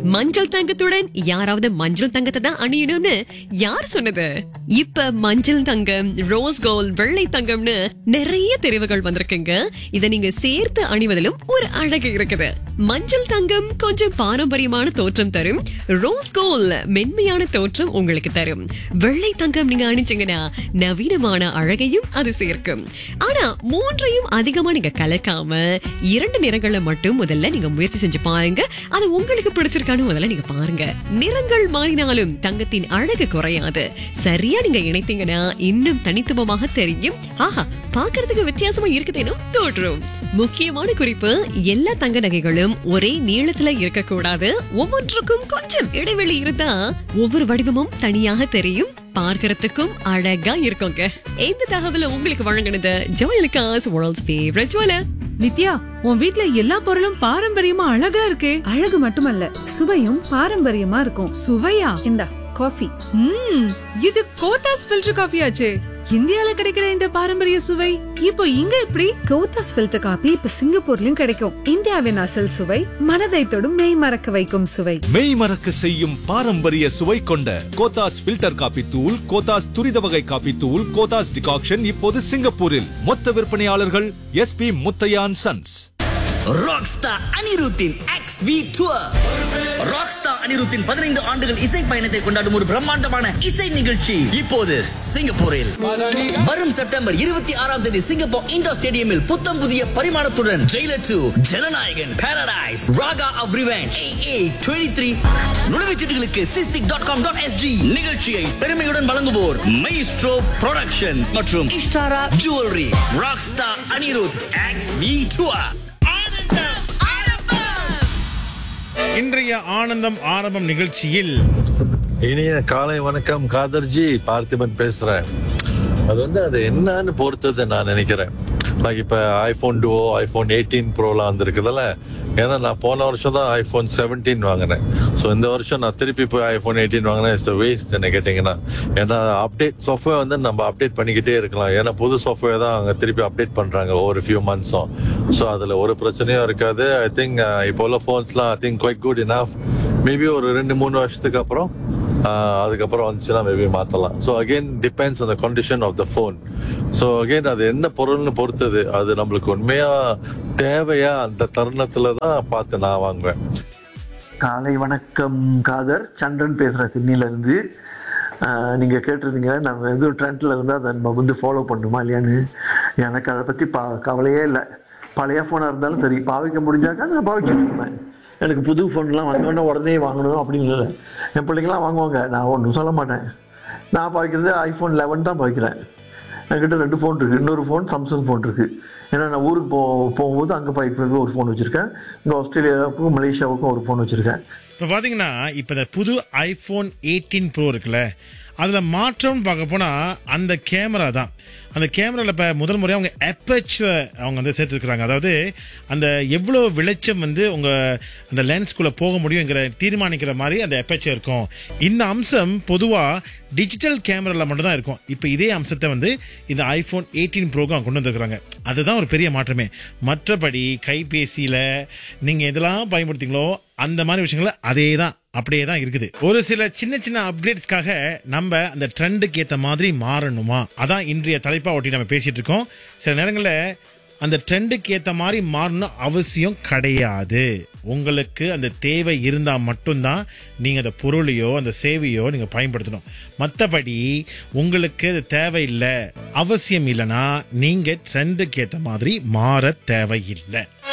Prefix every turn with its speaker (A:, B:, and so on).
A: மஞ்சள் தங்கத்துடன் யாராவது மஞ்சள் தங்கத்தை தான் அணியணும்னு யார் சொன்னது இப்ப மஞ்சள் தங்கம் ரோஸ் கோல்ட் வெள்ளை தங்கம்னு நிறைய தெரிவுகள் வந்திருக்குங்க இத நீங்க சேர்த்து அணிவதிலும் ஒரு அழகு இருக்குது மஞ்சள் தங்கம் கொஞ்சம் பாரம்பரியமான தோற்றம் தரும் ரோஸ் கோல்ட் மென்மையான தோற்றம் உங்களுக்கு தரும் வெள்ளை தங்கம் நீங்க அணிஞ்சீங்கன்னா நவீனமான அழகையும் அது சேர்க்கும் ஆனா மூன்றையும் அதிகமா நீங்க கலக்காம இரண்டு நிறங்களை மட்டும் முதல்ல நீங்க முயற்சி செஞ்சு பாருங்க அது உங்களுக்கு பிடிச்சிருக்கான்னு முதல்ல நீங்க பாருங்க நிறங்கள் மாறினாலும் தங்கத்தின் அழகு குறையாது சரியா நீங்க இணைத்தீங்கன்னா இன்னும் தனித்துவமாக தெரியும் ஆஹா பார்க்கிறதுக்கு வித்தியாசமா இருக்குதேனும் தோற்றும் முக்கியமான குறிப்பு எல்லா தங்க நகைகளும் ஒரே நீளத்துல இருக்கக்கூடாது ஒவ்வொன்றுக்கும் கொஞ்சம் இடைவெளி இருந்தா ஒவ்வொரு வடிவமும் தனியாக தெரியும் பார்க்கறதுக்கும் அழகா இருக்குங்க இந்த தகவலை உங்களுக்கு வழங்கினது Joyalukkas world's favourite jeweller
B: Nithya உன் வீட்ல எல்லா பொருளும் பாரம்பரியமா அழகா இருக்கே
C: அழகு மட்டுமல்ல சுவையும் பாரம்பரியமா இருக்கும்
B: சுவையா
C: இந்தா காஃபி
B: ம் இது கோத்தாஸ் ஃபில்டர் காஃபி ஆச்சே இந்தியால கிடைக்கிற இந்த பாரம்பரிய சுவை இப்போ இங்க எப்படி
C: கோத்தாஸ் ஃபில்டர் காபி இப்ப சிங்கப்பூர்லயும் கிடைக்கும் இந்தியாவின் அசல் சுவை மனதை தொடும் மெய் மறக்க வைக்கும் சுவை
D: மெய் மறக்க செய்யும் பாரம்பரிய சுவை கொண்ட கோத்தாஸ் ஃபில்டர் காபி தூள் கோத்தாஸ் துரித வகை காபி தூள் கோத்தாஸ் டிகாக்ஷன் இப்போது சிங்கப்பூரில் மொத்த விற்பனையாளர்கள் எஸ்பி முத்தையான் சன்ஸ்
E: ராக்ஸ்டார் அனிருத்தின் எக்ஸ் வி டூர் ராக்ஸ்டார் அனிருத்தின் பதினைந்து ஆண்டுகள் இசை பயணத்தை கொண்டாடும் ஒரு பிரம்மாண்டமான இசை நிகழ்ச்சி இப்போது சிங்கப்பூரில் வரும் செப்டம்பர் இருபத்தி ஆறாம் தேதி சிங்கப்பூர் இண்டோர் ஸ்டேடியமில் புத்தம் புதிய பரிமாணத்துடன் Jailer two Jananayagan paradise raga of revenge A twenty three நுழைவுச்சீட்டுகளுக்கு SISTIC dot com dot SG நிகழ்ச்சியை பெருமையுடன் வழங்குவோர் மைஸ்ட்ரோ ப்ரொடக்ஷன் மற்றும் Ishtaara jewellery rockstar Anirudh X V tour
F: இன்றைய ஆனந்தம் ஆரம்பம் நிகழ்ச்சியில்
G: இனிய காலை வணக்கம் காதர்ஜி பார்த்திபன் பேசுறேன் அது வந்து அது என்னன்னு பொறுத்தது நான் நினைக்கிறேன் லைக் இப்ப ஐபோன் டூ ஐபோன் எயிட்டீன் ப்ரோலாம் வந்திருக்குதுல்ல ஏன்னா நான் போன வருஷம் தான் ஐபோன் செவன்டீன் வாங்கினேன் ஸோ இந்த வருஷம் நான் திருப்பி போய் ஐபோன் எயிட்டீன் வாங்கினேன் இட்ஸ் வேஸ்ட் என்ன கேட்டிங்கன்னா ஏன்னா அப்டேட் சாஃப்ட்வேர் வந்து நம்ம அப்டேட் பண்ணிக்கிட்டே இருக்கலாம் ஏன்னா புது சாஃப்ட்வேர் தான் அவங்க திருப்பி அப்டேட் பண்றாங்க ஒவ்வொரு ஃபியூ மந்த்ஸும் ஸோ அதுல ஒரு பிரச்சனையும் இருக்காது ஐ திங்க் இப்போ உள்ள ஃபோன்ஸ்லாம் I think quite good enough maybe ஒரு ரெண்டு மூணு வருஷத்துக்கு அப்புறம் ஆஹ் அதுக்கப்புறம் வந்துச்சுன்னா மேபி மாத்தலாம் so again depends on the condition of the phone so again அது என்ன பொருள்னு பொறுத்தது அது நம்மளுக்கு உண்மையா தேவையா அந்த தருணத்துல தான் பார்த்து நான் வாங்குவேன்
H: காலை வணக்கம் காதர் சந்திரன் பேசுகிறேன் சிட்னில இருந்து ஆஹ் நீங்க கேட்டிருந்தீங்க நம்ம எதுவும் ட்ரெண்ட்ல இருந்தால் அதை நம்ம வந்து ஃபாலோ பண்ணுமா இல்லையான்னு எனக்கு அதை பற்றி பா கவலையே இல்லை பழைய ஃபோனாக இருந்தாலும் சரி பாவிக்க முடிஞ்சாக்கா நான் பாவிக்கிட்டு இருப்பேன் எனக்கு புது ஃபோன்லாம் வாங்கினோன்னா உடனே வாங்கணும் அப்படின்னு இல்லை என் பிள்ளைங்களாம் வாங்குவாங்க நான் ஒன்றும் சொல்ல மாட்டேன் நான் பாவிக்கிறது ஐஃபோன் லெவன் தான் பாவிக்கிறேன் என்கிட்ட ரெண்டு ஃபோன் இருக்குது இன்னொரு ஃபோன் சாம்சங் ஃபோன் இருக்குது ஏன்னா நான் ஊருக்கு போ போகும்போது அங்கே பாய்க்கிறதுக்கு ஒரு ஃபோன் வச்சுருக்கேன் இங்கே ஆஸ்திரேலியாவுக்கும் மலேசியாவுக்கும் ஒரு ஃபோன் வச்சுருக்கேன்
F: இப்போ பார்த்தீங்கன்னா இப்போ இந்த புது ஐஃபோன் எயிட்டீன் ப்ரோ இருக்குல்ல அதில் மாற்றம்னு பார்க்க போனால் அந்த கேமரா தான் அந்த கேமராவில் இப்போ முதல் முறையாக அவங்க எப்பச்சுவை அவங்க வந்து சேர்த்துருக்குறாங்க அதாவது அந்த எவ்வளோ வெளிச்சம் வந்து உங்கள் அந்த லென்ஸ்குள்ளே போக முடியுங்கிற தீர்மானிக்கிற மாதிரி அந்த எப்பச்சு இருக்கும் இந்த அம்சம் பொதுவாக டிஜிட்டல் கேமராவில் மட்டும்தான் இருக்கும் இப்போ இதே அம்சத்தை வந்து இந்த ஐஃபோன் எயிட்டீன் ப்ரோக்கு அவங்க கொண்டு வந்திருக்கிறாங்க அதுதான் ஒரு பெரிய மாற்றமே மற்றபடி கைபேசியில் நீங்கள் எதெல்லாம் பயன்படுத்திங்களோ அந்த மாதிரி விஷயங்கள் அதே தான் அப்படியே தான் இருக்குது ஒரு சில சின்ன சின்ன அப்டேட்ஸ்க்காக நம்ம அந்த ட்ரெண்டுக்கு ஏற்ற மாதிரி மாறணுமா அதான் இன்றைய தலைப்பா ஒட்டி நம்ம பேசிட்டு இருக்கோம் சில நேரங்களில் அந்த ட்ரெண்டுக்கு ஏற்ற மாதிரி மாறணும் அவசியம் கிடையாது உங்களுக்கு அந்த தேவை இருந்தால் மட்டும்தான் நீங்கள் அந்த பொருளையோ அந்த சேவையோ நீங்கள் பயன்படுத்தணும் மற்றபடி உங்களுக்கு அது தேவையில்லை அவசியம் இல்லைன்னா நீங்கள் ட்ரெண்டுக்கு ஏற்ற மாதிரி மாற தேவையில்லை